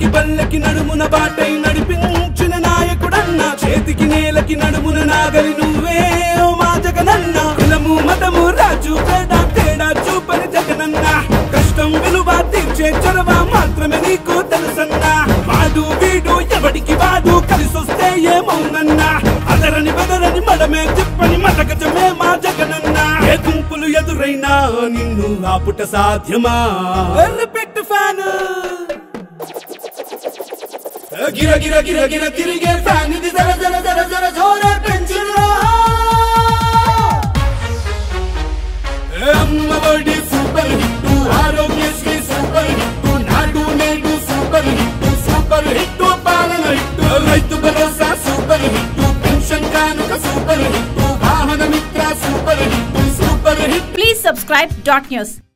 బడికి పల్లెకి నడుమున బాటై నడిపించిన నాయకుడన్నా చేతికి నేలకి నడుమున నాగలి నువ్వే ఓ మా జగనన్న కులము మతము రాజు తేడా తేడా చూపని జగనన్న కష్టం విలువ తీర్చే చొరవ మాత్రమే నీకు తెలుసన్నా వాడు వీడు ఎవడికి వాడు కలిసొస్తే ఏమవునన్నా అదరని బెదరని మడమే తిప్పని మటగజమే మా జగనన్న ఏ గుంపులు ఎదురైనా నిన్ను ఆపుట సాధ్యమా పెట్టు ఫ్యాను గిర గిర గిర గిర తిరిగే ఫ్యాన్ ఇది జర జర జర జర జోర పెంచురా Ammavodi super hit Aarogyasri super hit Nadu Nedu super hit super hit పాలన hit Rythu Bharosa super hit pension కానుక super hit Vahana Mitra super hit super hit Please subscribe dot news.